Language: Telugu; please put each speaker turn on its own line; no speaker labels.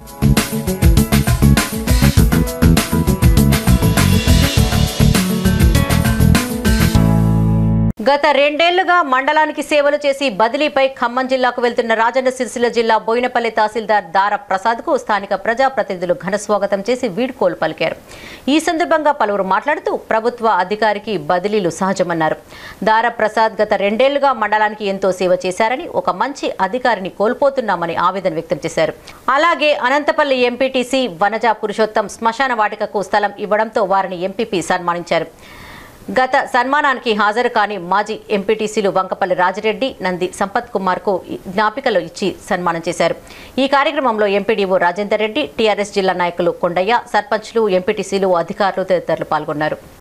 గత రెండేళ్లుగా మండలానికి సేవలు చేసి బదిలీపై ఖమ్మం జిల్లాకు వెళ్తున్న రాజన్న సిరిసిల్ల జిల్లా బోయినపల్లి తహసీల్దార్ దార ప్రసాద్ కు స్థానిక ప్రజాప్రతినిధులు ఘన స్వాగతం చేసి వీడ్కోలు పలికారు ఈ సందర్భంగా పలువురు మాట్లాడుతూ ప్రభుత్వ అధికారికి బదిలీలు సహజమన్నారు దార ప్రసాద్ గత రెండేళ్లుగా మండలానికి ఎంతో సేవ చేశారని ఒక మంచి అధికారిని కోల్పోతున్నామని ఆవేదన వ్యక్తం చేశారు అలాగే అనంతపల్లి ఎంపీటీసీ వనజ పురుషోత్తం శ్మశాన వాటికకు స్థలం ఇవ్వడంతో వారిని ఎంపీపీ సన్మానించారు గత సన్మానానికి హాజరు కాని మాజీ ఎంపీటీసీలు వంకపల్లి రాజిరెడ్డి నంది సంపత్ కుమార్ కు జ్ఞాపికలు ఇచ్చి సన్మానం చేశారు ఈ కార్యక్రమంలో ఎంపీడీఓ రాజేందర్ రెడ్డి టీఆర్ఎస్ జిల్లా నాయకులు కొండయ్య సర్పంచ్లు ఎంపీటీసీలు అధికారులు తదితరులు పాల్గొన్నారు